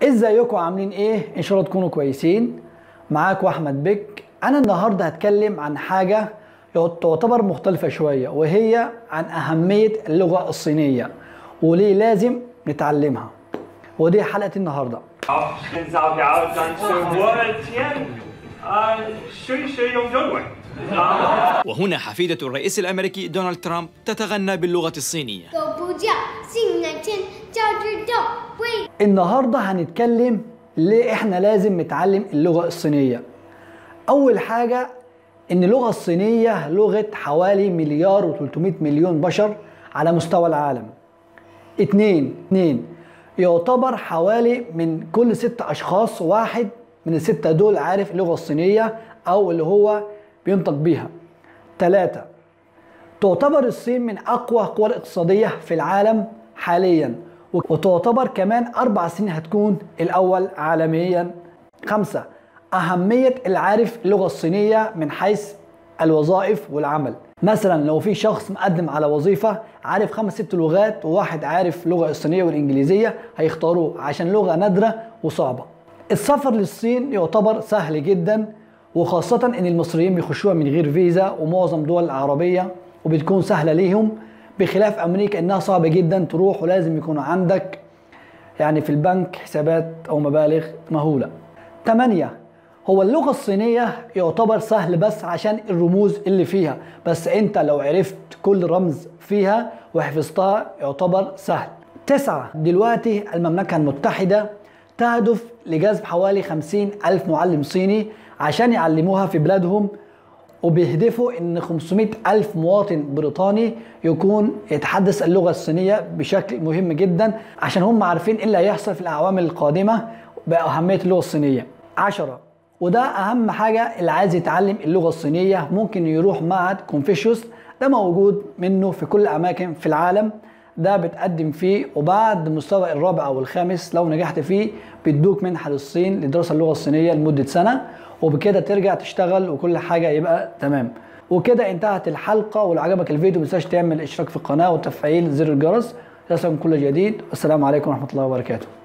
ازيكم عاملين ايه ان شاء الله تكونوا كويسين معاكم احمد بك انا النهارده هتكلم عن حاجه تعتبر مختلفه شويه وهي عن اهميه اللغه الصينيه وليه لازم نتعلمها ودي حلقه النهارده 好，现在表展示我的天，啊，试一试用中文。好。 وهنا حفيدة الرئيس الأمريكي دونالد ترامب تتغنى باللغة الصينية 狗不叫，性难迁，叫知道为 النهارده هنتكلم ليه احنا لازم نتعلم اللغه الصينيه اول حاجه ان اللغه الصينيه لغه حوالي مليار و300 مليون بشر على مستوى العالم اتنين اتنين يعتبر حوالي من كل ست اشخاص واحد من الستة دول عارف اللغة الصينية او اللي هو بينطق بيها تلاتة تعتبر الصين من اقوى القوى الاقتصادية في العالم حاليا وتعتبر كمان اربع سنين هتكون الاول عالميا خمسة اهمية العارف اللغة الصينية من حيث الوظائف والعمل مثلا لو في شخص مقدم على وظيفة عارف خمس ست لغات وواحد عارف لغة الصينية والإنجليزية هيختاروه عشان لغة نادرة وصعبة السفر للصين يعتبر سهل جدا وخاصة إن المصريين بيخشوها من غير فيزا ومعظم الدول العربية وبتكون سهلة ليهم بخلاف أمريكا إنها صعبة جدا تروح ولازم يكون عندك يعني في البنك حسابات أو مبالغ مهولة 8 هو اللغة الصينية يعتبر سهل بس عشان الرموز اللي فيها بس انت لو عرفت كل رمز فيها وحفظتها يعتبر سهل تسعة دلوقتي المملكة المتحدة تهدف لجذب حوالي خمسين ألف معلم صيني عشان يعلموها في بلادهم وبيهدفوا ان 500 ألف مواطن بريطاني يكون يتحدث اللغة الصينية بشكل مهم جدا عشان هم عارفين ايه اللي هيحصل في الأعوام القادمة بأهمية اللغة الصينية عشرة وده أهم حاجة اللي عايز يتعلم اللغة الصينية ممكن يروح معهد كونفوشيوس ده موجود منه في كل الأماكن في العالم ده بتقدم فيه وبعد مستوى الرابع أو الخامس لو نجحت فيه بيدوك منحة للصين لدراسة اللغة الصينية لمدة سنة وبكده ترجع تشتغل وكل حاجة يبقى تمام وكده انتهت الحلقة ولو عجبك الفيديو متنساش تعمل اشتراك في القناة وتفعيل زر الجرس يصلكم كل جديد والسلام عليكم ورحمة الله وبركاته